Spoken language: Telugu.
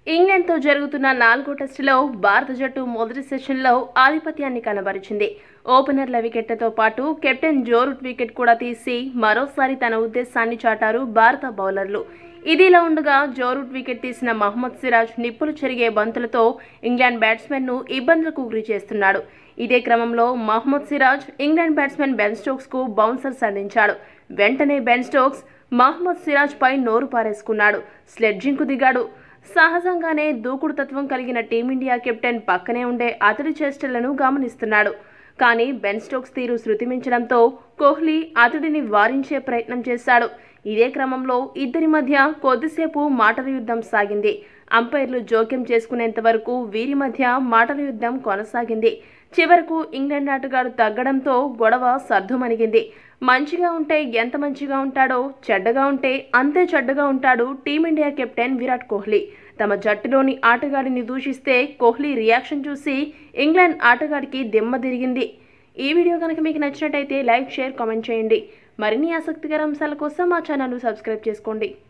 ఇంగ్లాండ్తో జరుగుతున్న నాలుగో టెస్టులో భారత జట్టు మొదటి సెషన్లో ఆధిపత్యాన్ని కనబరిచింది ఓపెనర్ల వికెట్లతో పాటు కెప్టెన్ జో రూట్ వికెట్ కూడా తీసి మరోసారి తన ఉద్దేశాన్ని చాటారు భారత బౌలర్లు ఇదిలా ఉండగా జో రూట్ వికెట్ తీసిన మహమ్మద్ సిరాజ్ నిప్పులు చెరిగే బంతులతో ఇంగ్లాండ్ బ్యాట్స్మెన్ను ఇబ్బందులకు గురి చేస్తున్నాడు ఇదే క్రమంలో Mohammed Siraj England batsmen Ben స్టోక్స్కు బౌన్సర్స్ అందించాడు వెంటనే బెన్ స్టోక్స్ మహమ్మద్ సిరాజ్ పై నోరు పారేసుకున్నాడు స్లెడ్జింగ్కు దిగాడు సహజంగానే దూకుడు తత్వం కలిగిన టీమిండియా కెప్టెన్ పక్కనే ఉండే అతడి చేష్టలను గమనిస్తున్నాడు కానీ బెన్ స్టోక్స్ తీరు శృతిమించడంతో కోహ్లీ అతడిని వారించే ప్రయత్నం చేశాడు ఇదే క్రమంలో ఇద్దరి మధ్య కొద్దిసేపు మాటల యుద్ధం సాగింది అంపైర్లు జోక్యం చేసుకునేంత వరకు వీరి మధ్య మాటల యుద్ధం కొనసాగింది చివరకు ఇంగ్లాండ్ ఆటగాడు తగ్గడంతో గొడవ సర్దుమణిగింది మంచిగా ఉంటే ఎంత మంచిగా ఉంటాడో చెడ్డగా ఉంటే అంతే చెడ్డగా ఉంటాడు టీమిండియా కెప్టెన్ విరాట్ కోహ్లీ తమ జట్టులోని ఆటగాడిని దూషిస్తే కోహ్లీ రియాక్షన్ చూసి ఇంగ్లాండ్ ఆటగాడికి దిమ్మ తిరిగింది ఈ వీడియో కనుక మీకు నచ్చినట్టయితే లైక్ షేర్ కామెంట్ చేయండి మరిన్ని ఆసక్తికర అంశాల కోసం మా ఛానల్ సబ్స్క్రైబ్ చేసుకోండి